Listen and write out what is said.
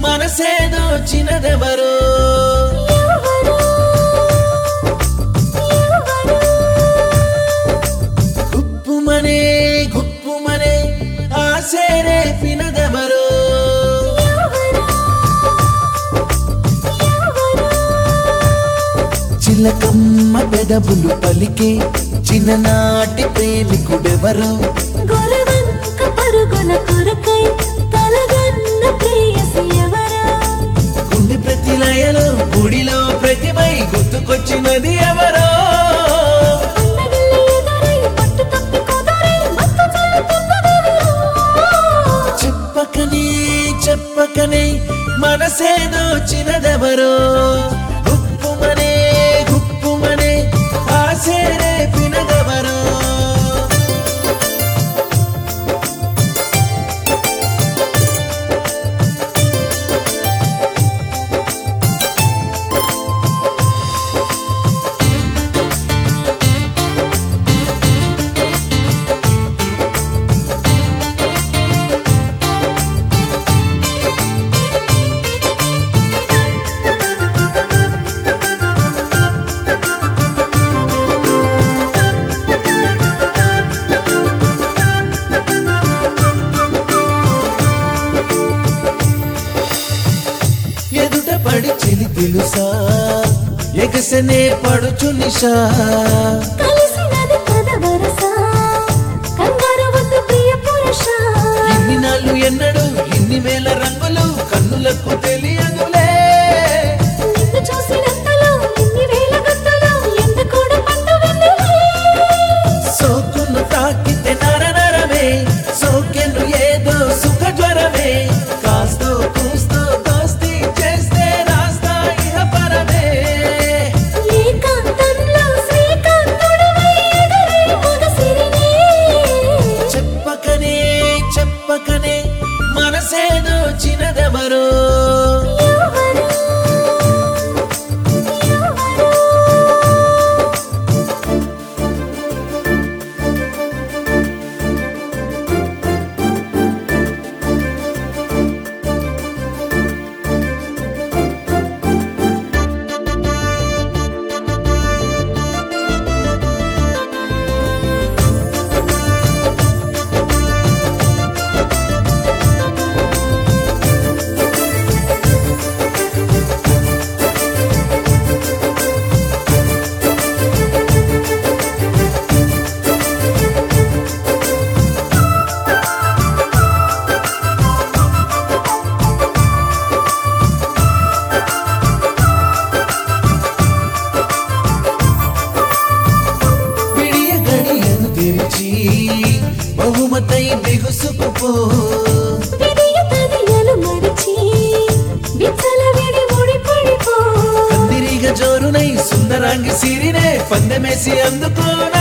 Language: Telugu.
మనసేదో చిన్నదెవరో ఎవరు ఎవరు గుప్పుమనే గుప్పుమనే ఆసేరే పినదెవరో ఎవరు ఎవరు చిలకమ్మ పెదవులు పలికే చిన్ననాటి ప్రేమికుడెవరో గొరవంక పరుగుల కొరకై తలగన్న ప్రేయసి ఎవరా గుండె ప్రతి లయలో గుడిలో ప్రతిమై గుర్తుకొచ్చినది ఎవరో అన్నగిల్లి ఎదురై పట్టు తప్పి కుదరై మత్తు చల్లుతున్నదెవరో చెప్పకనే చెప్పకనే మనసేదో చిన్నదెవరో గుప్పుమనే గుప్పుమనే ఆసేరే పినదెవరో ఎదుట పడి చెలి తెలుసా ఎగసనే పడుచు నిషా కలిసినది పద వరస కంగారు వద్దు ప్రియ పురుష ఇన్ని నాళ్ళు ఎన్నడు ఇన్ని వేల రంగులు కన్నులకు తెలియదులే నిన్ను చూసినంతలో ఇన్ని వేల గంటలు ఎంత కూడా పండు వెన్నెలే సోకును తాకితే నర నరమే సోకెను ఏదో సుఖ జ్వరమే కాస్తో కూస్తో దోస్తి చేస్తే రాస్తా ఇహ పరమే ఏకాంతంలో శ్రీకాంతుడివై ఎదురే మొగసిరినే. చెప్పకనే చెప్పకనే మనసేదో చిన్నదెవరో ఎవరు? ఎవరు? విడియ గడియను తెరిచి బహుమతై బిగుసుకుపో విడియ తదియలు మరిచి, విచ్చలవిడి ఊడిపడిపో. కందిరిగ జోరునై సుందరాంగి సిరినే పందెమేసి అందుకోనా